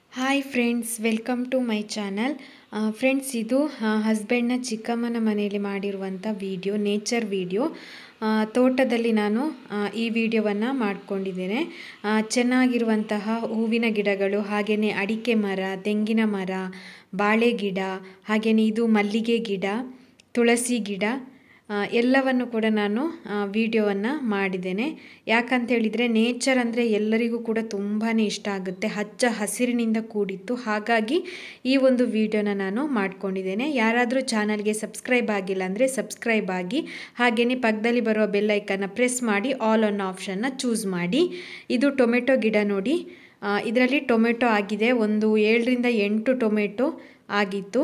hi friends welcome to my channel friends ಇದು ಹಸ್ಬೆಂಡ್ನ ಚಿಕ್ಕಮ್ಮನ ಮನೆಯಲ್ಲಿ ಮಾಡಿರುವಂಥ ವಿಡಿಯೋ ನೇಚರ್ ವಿಡಿಯೋ ತೋಟದಲ್ಲಿ ನಾನು ಆ, ಈ ವಿಡಿಯೋವನ್ನು ಮಾಡಿಕೊಂಡಿದ್ದೇನೆ ಚೆನ್ನಾಗಿರುವಂತಹ ಹೂವಿನ ಗಿಡಗಳು ಹಾಗೆಯೇ ಅಡಿಕೆ ಮರ ತೆಂಗಿನ ಮರ ಬಾಳೆ ಗಿಡ ಹಾಗೆಯೇ ಇದು ಮಲ್ಲಿಗೆ ಗಿಡ ತುಳಸಿ ಗಿಡ ಆ, ಎಲ್ಲವನ್ನು ಕೂಡ ನಾನು ವಿಡಿಯೋವನ್ನು ಮಾಡಿದ್ದೇನೆ ಯಾಕಂತ ಹೇಳಿದರೆ ನೇಚರ್ ಅಂದರೆ ಎಲ್ಲರಿಗೂ ಕೂಡ ತುಂಬಾ ಇಷ್ಟ ಆಗುತ್ತೆ ಹಚ್ಚ ಹಸಿರಿನಿಂದ ಕೂಡಿತ್ತು ಹಾಗಾಗಿ ಈ ಒಂದು ವಿಡಿಯೋನ ನಾನು ಮಾಡ್ಕೊಂಡಿದ್ದೇನೆ ಯಾರಾದರೂ ಚಾನಲ್ಗೆ ಸಬ್ಸ್ಕ್ರೈಬ್ ಆಗಿಲ್ಲ ಅಂದರೆ ಸಬ್ಸ್ಕ್ರೈಬ್ ಆಗಿ ಹಾಗೆಯೇ ಪಕ್ಕದಲ್ಲಿ ಬರುವ ಬೆಲ್ಲೈಕನ್ನ ಪ್ರೆಸ್ ಮಾಡಿ ಆಲ್ ಆನ್ ಆಪ್ಷನ್ನ ಚೂಸ್ ಮಾಡಿ ಇದು ಟೊಮೆಟೊ ಗಿಡ ನೋಡಿ ಇದರಲ್ಲಿ ಟೊಮೆಟೊ ಆಗಿದೆ ಒಂದು ಏಳರಿಂದ ಎಂಟು ಟೊಮೆಟೊ ಆಗಿತ್ತು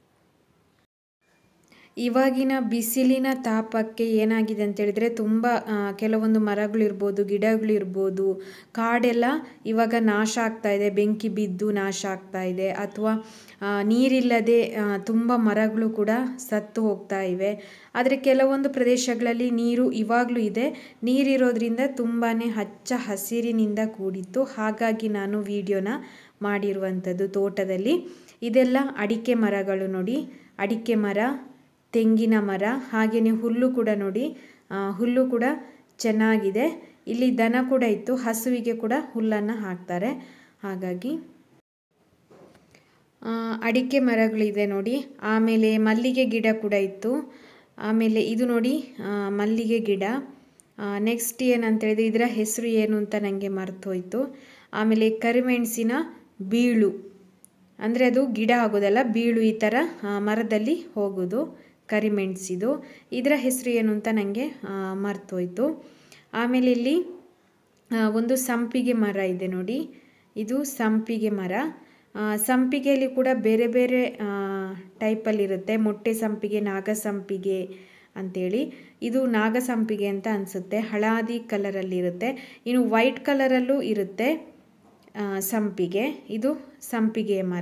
ಇವಾಗಿನ ಬಿಸಿಲಿನ ತಾಪಕ್ಕೆ ಏನಾಗಿದೆ ಅಂತ ಹೇಳಿದರೆ ತುಂಬ ಆ, ಕೆಲವೊಂದು ಮರಗಳಿರ್ಬೋದು ಗಿಡಗಳಿರ್ಬೋದು ಕಾಡೆಲ್ಲ ಇವಾಗ ನಾಶ ಆಗ್ತಾ ಇದೆ ಬೆಂಕಿ ಬಿದ್ದು ನಾಶ ಆಗ್ತಾ ಇದೆ ಅಥವಾ ಆ, ನೀರಿಲ್ಲದೆ ಆ, ತುಂಬ ಮರಗಳು ಕೂಡ ಸತ್ತು ಹೋಗ್ತಾ ಇವೆ ಆದರೆ ಕೆಲವೊಂದು ಪ್ರದೇಶಗಳಲ್ಲಿ ನೀರು ಇವಾಗಲೂ ಇದೆ ನೀರಿರೋದ್ರಿಂದ ತುಂಬಾ ಹಚ್ಚ ಹಸಿರಿನಿಂದ ಕೂಡಿತ್ತು ಹಾಗಾಗಿ ನಾನು ವಿಡಿಯೋನ ಮಾಡಿರುವಂಥದ್ದು ತೋಟದಲ್ಲಿ ಇದೆಲ್ಲ ಅಡಿಕೆ ಮರಗಳು ನೋಡಿ ಅಡಿಕೆ ಮರ ತೆಂಗಿನ ಮರ ಹಾಗೆಯೇ ಹುಲ್ಲು ಕೂಡ ನೋಡಿ ಆ, ಹುಲ್ಲು ಕೂಡ ಚೆನ್ನಾಗಿದೆ ಇಲ್ಲಿ ದನ ಕೂಡ ಇತ್ತು ಹಸುವಿಗೆ ಕೂಡ ಹುಲ್ಲನ್ನು ಹಾಕ್ತಾರೆ ಹಾಗಾಗಿ ಆ, ಅಡಿಕೆ ಮರಗಳಿದೆ ನೋಡಿ ಆಮೇಲೆ ಮಲ್ಲಿಗೆ ಗಿಡ ಕೂಡ ಇತ್ತು ಆಮೇಲೆ ಇದು ನೋಡಿ ಆ, ಮಲ್ಲಿಗೆ ಗಿಡ ನೆಕ್ಸ್ಟ್ ಏನಂತ ಹೇಳಿದ್ರೆ ಇದರ ಹೆಸರು ಏನು ಅಂತ ನನಗೆ ಮರ್ತೋಯ್ತು ಆಮೇಲೆ ಕರಿಮೆಣಸಿನ ಬೀಳು ಅಂದರೆ ಅದು ಗಿಡ ಆಗೋದಲ್ಲ ಬೀಳು ಈ ಥರ ಆ, ಮರದಲ್ಲಿ ಹೋಗೋದು ಕರಿಮೆಣಸಿದು ಇದರ ಹೆಸರು ಏನು ಅಂತ ನನಗೆ ಮರ್ತೋಯ್ತು ಆಮೇಲೆ ಇಲ್ಲಿ ಆ, ಒಂದು ಸಂಪಿಗೆ ಮರ ಇದೆ ನೋಡಿ ಇದು ಸಂಪಿಗೆ ಮರ ಆ, ಸಂಪಿಗೆಯಲ್ಲಿ ಕೂಡ ಬೇರೆ ಬೇರೆ ಟೈಪಲ್ಲಿರುತ್ತೆ ಮೊಟ್ಟೆ ಸಂಪಿಗೆ ನಾಗ ಸಂಪಿಗೆ ಅಂಥೇಳಿ ಇದು ನಾಗ ಸಂಪಿಗೆ ಅಂತ ಅನಿಸುತ್ತೆ ಹಳದಿ ಕಲರಲ್ಲಿರುತ್ತೆ ಇನ್ನು ವೈಟ್ ಕಲರಲ್ಲೂ ಇರುತ್ತೆ ಆ, ಸಂಪಿಗೆ ಇದು ಸಂಪಿಗೆ ಮರ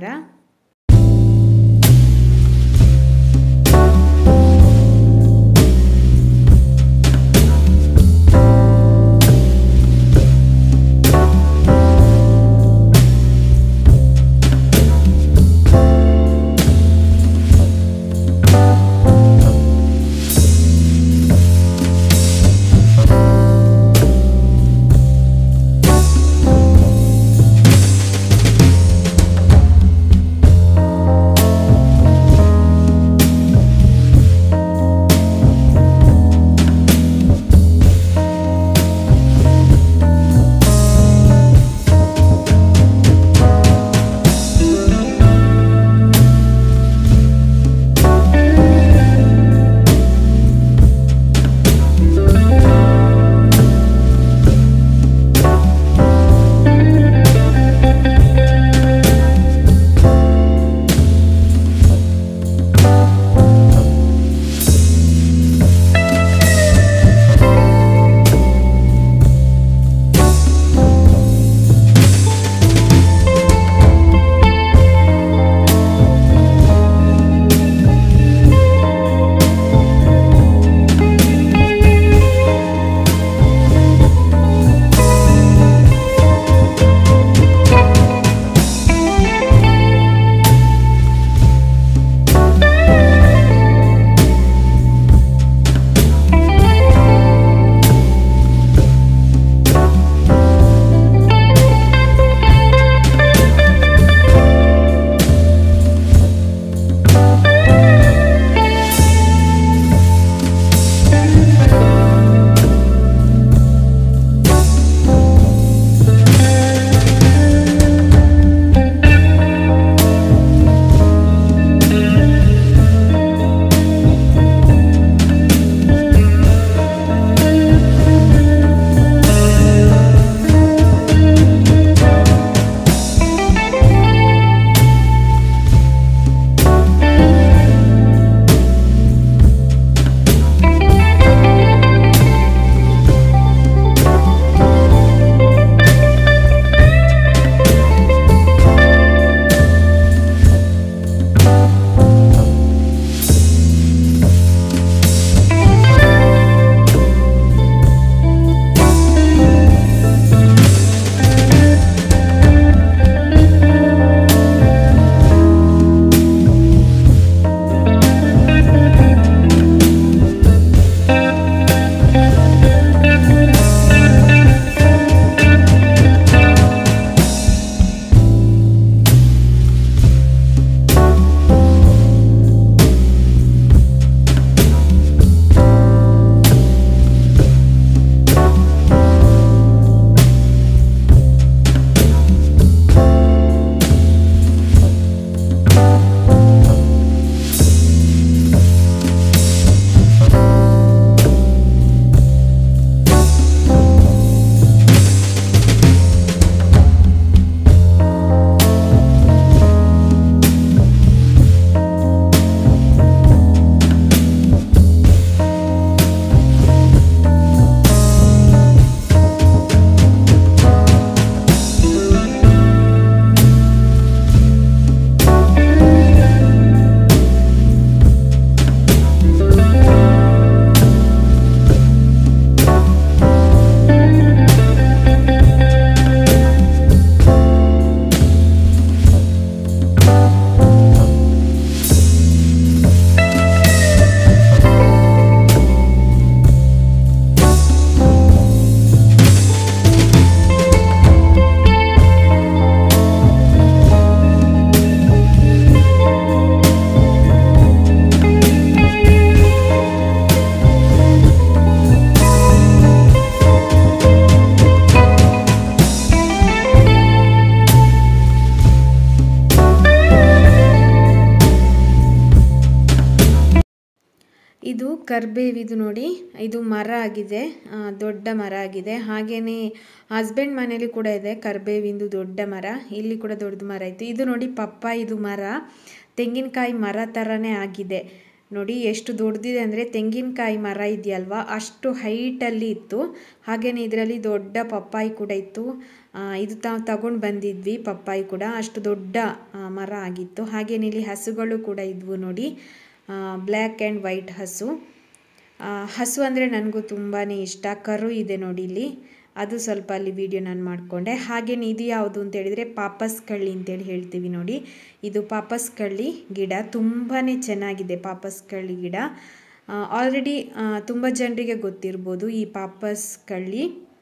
ಇದು ಕರ್ಬೇವಿದು ನೋಡಿ ಇದು ಮರ ಆಗಿದೆ ಆ, ದೊಡ್ಡ ಮರ ಆಗಿದೆ ಹಾಗೆಯೇ ಹಸ್ಬೆಂಡ್ ಮನೇಲಿ ಕೂಡ ಇದೆ ಕರ್ಬೇವಿಂದು ದೊಡ್ಡ ಮರ ಇಲ್ಲಿ ಕೂಡ ದೊಡ್ಡ ಮರ ಇತ್ತು ಇದು ನೋಡಿ ಪಪ್ಪಾಯಿದು ಮರ ತೆಂಗಿನಕಾಯಿ ಮರ ಥರನೇ ಆಗಿದೆ ನೋಡಿ ಎಷ್ಟು ದೊಡ್ಡದಿದೆ ಅಂದರೆ ತೆಂಗಿನಕಾಯಿ ಮರ ಇದೆಯಲ್ವಾ ಅಷ್ಟು ಹೈಟಲ್ಲಿ ಇತ್ತು ಹಾಗೆಯೇ ಇದರಲ್ಲಿ ದೊಡ್ಡ ಪಪ್ಪಾಯಿ ಕೂಡ ಇತ್ತು ಆ, ಇದು ತಾವು ತಗೊಂಡು ಬಂದಿದ್ವಿ ಪಪ್ಪಾಯಿ ಕೂಡ ಅಷ್ಟು ದೊಡ್ಡ ಆ, ಮರ ಆಗಿತ್ತು ಹಾಗೆಯೇ ಇಲ್ಲಿ ಹಸುಗಳು ಕೂಡ ಇದ್ವು ನೋಡಿ ಬ್ಲ್ಯಾಕ್ ಆ್ಯಂಡ್ ವೈಟ್ ಹಸು ಆ, ಹಸು ಅಂದರೆ ನನಗೂ ತುಂಬಾ ಇಷ್ಟ ಕರು ಇದೆ ನೋಡಿ ಇಲ್ಲಿ ಅದು ಸ್ವಲ್ಪ ಅಲ್ಲಿ ವಿಡಿಯೋ ನಾನು ಮಾಡಿಕೊಂಡೆ ಹಾಗೇನು ಇದು ಯಾವುದು ಅಂತ ಹೇಳಿದರೆ ಪಾಪಸ್ ಕಳ್ಳಿ ಅಂತೇಳಿ ಹೇಳ್ತೀವಿ ನೋಡಿ ಇದು ಪಾಪಸ್ ಕಳ್ಳಿ ಗಿಡ ತುಂಬಾ ಚೆನ್ನಾಗಿದೆ ಪಾಪಸ್ ಕಳ್ಳಿ ಗಿಡ ಆಲ್ರೆಡಿ ತುಂಬ ಜನರಿಗೆ ಗೊತ್ತಿರ್ಬೋದು ಈ ಪಾಪಸ್ ಕಳ್ಳಿ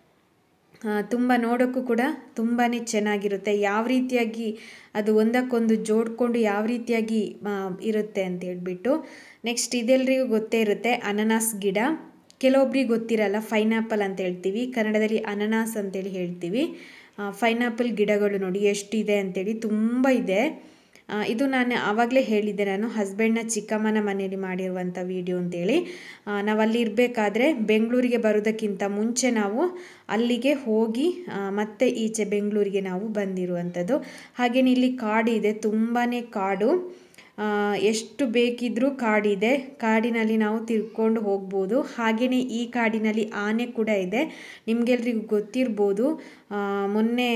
ತುಂಬ ನೋಡೋಕ್ಕೂ ಕೂಡ ತುಂಬಾ ಚೆನ್ನಾಗಿರುತ್ತೆ ಯಾವ ರೀತಿಯಾಗಿ ಅದು ಒಂದಕ್ಕೊಂದು ಜೋಡ್ಕೊಂಡು ಯಾವ ರೀತಿಯಾಗಿ ಆ, ಇರುತ್ತೆ ಅಂತ ಹೇಳ್ಬಿಟ್ಟು ನೆಕ್ಸ್ಟ್ ಇದೆಲ್ಲರಿಗೂ ಗೊತ್ತೇ ಇರುತ್ತೆ ಅನನಾಸ್ ಗಿಡ ಕೆಲವೊಬ್ರಿಗೆ ಗೊತ್ತಿರಲ್ಲ ಫೈನಾಪಲ್ ಅಂತ ಹೇಳ್ತೀವಿ ಕನ್ನಡದಲ್ಲಿ ಅನನಾಸ್ ಅಂತೇಳಿ ಹೇಳ್ತೀವಿ ಫೈನಾಪಲ್ ಗಿಡಗಳು ನೋಡಿ ಎಷ್ಟಿದೆ ಅಂತೇಳಿ ತುಂಬ ಇದೆ ಆ, ಇದು ನಾನು ಆವಾಗಲೇ ಹೇಳಿದ್ದೆ ನಾನು ಹಸ್ಬೆಂಡ್ನ ಚಿಕ್ಕಮ್ಮನ ಮನೇಲಿ ಮಾಡಿರುವಂಥ ವಿಡಿಯೋ ಅಂತೇಳಿ ಆ, ನಾವು ಅಲ್ಲಿ ಇರಬೇಕಾದ್ರೆ ಬೆಂಗಳೂರಿಗೆ ಬರೋದಕ್ಕಿಂತ ಮುಂಚೆ ನಾವು ಅಲ್ಲಿಗೆ ಹೋಗಿ ಆ, ಮತ್ತೆ ಈಚೆ ಬೆಂಗಳೂರಿಗೆ ನಾವು ಬಂದಿರುವಂಥದ್ದು ಹಾಗೆಯೇ ಇಲ್ಲಿ ಕಾಡಿದೆ ತುಂಬಾ ಕಾಡು ಆ, ಎಷ್ಟು ಬೇಕಿದ್ರೂ ಕಾಡಿದೆ ಕಾಡಿನಲ್ಲಿ ನಾವು ತಿರ್ಕೊಂಡು ಹೋಗ್ಬೋದು ಹಾಗೆಯೇ ಈ ಕಾಡಿನಲ್ಲಿ ಆನೆ ಕೂಡ ಇದೆ ನಿಮಗೆಲ್ರಿಗೂ ಗೊತ್ತಿರ್ಬೋದು ಆ, ಮೊನ್ನೆ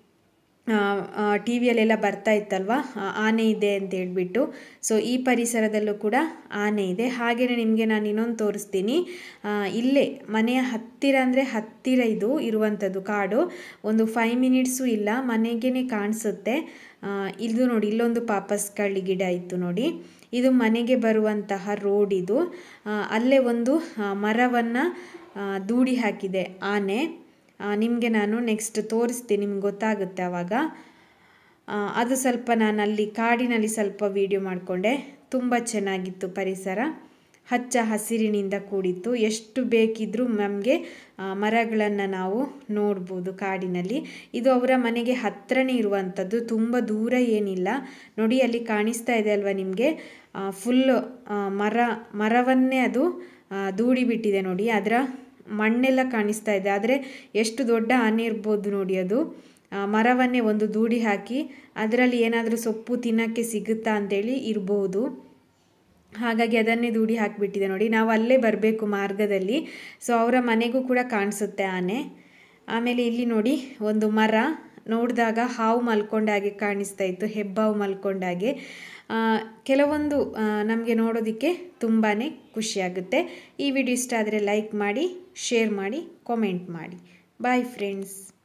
ಟಿ ವಿಯಲ್ಲೆಲ್ಲ ಬರ್ತಾ ಇತ್ತಲ್ವ ಆ, ಆನೆ ಇದೆ ಅಂತ ಹೇಳ್ಬಿಟ್ಟು ಸೊ ಈ ಪರಿಸರದಲ್ಲೂ ಕೂಡ ಆನೆ ಇದೆ ಹಾಗೆಯೇ ನಿಮಗೆ ನಾನು ಇನ್ನೊಂದು ತೋರಿಸ್ತೀನಿ ಆ, ಇಲ್ಲೇ ಮನೆಯ ಹತ್ತಿರ ಅಂದರೆ ಹತ್ತಿರ ಇದು ಇರುವಂಥದ್ದು ಕಾಡು ಒಂದು ಫೈವ್ ಮಿನಿಟ್ಸು ಇಲ್ಲ ಮನೆಗೇ ಕಾಣಿಸುತ್ತೆ ಆ, ಇದು ನೋಡಿ ಇಲ್ಲೊಂದು ಪಾಪಸ್ ಕಳ್ಳಿ ಗಿಡ ಇತ್ತು ನೋಡಿ ಇದು ಮನೆಗೆ ಬರುವಂತಹ ರೋಡ್ ಇದು ಆ, ಅಲ್ಲೇ ಒಂದು ಮರವನ್ನು ದೂಡಿ ಹಾಕಿದೆ ಆನೆ ನಿಮಗೆ ನಾನು ನೆಕ್ಸ್ಟ್ ತೋರಿಸ್ತೀನಿ ನಿಮ್ಗೆ ಗೊತ್ತಾಗುತ್ತೆ ಆವಾಗ ಆ, ಅದು ಸ್ವಲ್ಪ ನಾನು ಅಲ್ಲಿ ಕಾಡಿನಲ್ಲಿ ಸ್ವಲ್ಪ ವಿಡಿಯೋ ಮಾಡಿಕೊಂಡೆ ತುಂಬ ಚೆನ್ನಾಗಿತ್ತು ಪರಿಸರ ಹಚ್ಚ ಹಸಿರಿನಿಂದ ಕೂಡಿತ್ತು ಎಷ್ಟು ಬೇಕಿದ್ರೂ ನಮಗೆ ಮರಗಳನ್ನು ನಾವು ನೋಡ್ಬೋದು ಕಾಡಿನಲ್ಲಿ ಇದು ಅವರ ಮನೆಗೆ ಹತ್ರನೇ ಇರುವಂಥದ್ದು ತುಂಬ ದೂರ ಏನಿಲ್ಲ ನೋಡಿ ಅಲ್ಲಿ ಕಾಣಿಸ್ತಾ ಇದೆ ಅಲ್ವಾ ನಿಮಗೆ ಫುಲ್ಲು ಮರ ಮರವನ್ನೇ ಅದು ಆ, ದೂಡಿ ಬಿಟ್ಟಿದೆ ನೋಡಿ ಅದರ ಮಣ್ಣೆಲ್ಲ ಕಾಣಿಸ್ತಾ ಇದೆ ಆದರೆ ಎಷ್ಟು ದೊಡ್ಡ ಆನೆ ಇರ್ಬೋದು ನೋಡಿ ಅದು ಆ, ಮರವನ್ನೇ ಒಂದು ದೂಡಿ ಹಾಕಿ ಅದರಲ್ಲಿ ಏನಾದರೂ ಸೊಪ್ಪು ತಿನ್ನೋಕ್ಕೆ ಸಿಗುತ್ತಾ ಅಂತೇಳಿ ಇರ್ಬೋದು ಹಾಗಾಗಿ ಅದನ್ನೇ ದೂಡಿ ಹಾಕಿಬಿಟ್ಟಿದೆ ನೋಡಿ ನಾವು ಅಲ್ಲೇ ಬರಬೇಕು ಮಾರ್ಗದಲ್ಲಿ ಸೊ ಅವರ ಮನೆಗೂ ಕೂಡ ಕಾಣಿಸುತ್ತೆ ಆನೆ ಆಮೇಲೆ ಇಲ್ಲಿ ನೋಡಿ ಒಂದು ಮರ ನೋಡಿದಾಗ ಹಾವು ಮಲ್ಕೊಂಡಾಗೆ ಕಾಣಿಸ್ತಾ ಇತ್ತು ಹೆಬ್ಬಾವು ಮಲ್ಕೊಂಡಾಗೆ ಆ, ಕೆಲವೊಂದು ನಮಗೆ ನೋಡೋದಕ್ಕೆ ತುಂಬಾ ಖುಷಿಯಾಗುತ್ತೆ ಈ ವಿಡಿಯೋ ಇಷ್ಟ ಆದರೆ ಲೈಕ್ ಮಾಡಿ ಶೇರ್ ಮಾಡಿ ಕಾಮೆಂಟ್ ಮಾಡಿ ಬಾಯ್ ಫ್ರೆಂಡ್ಸ್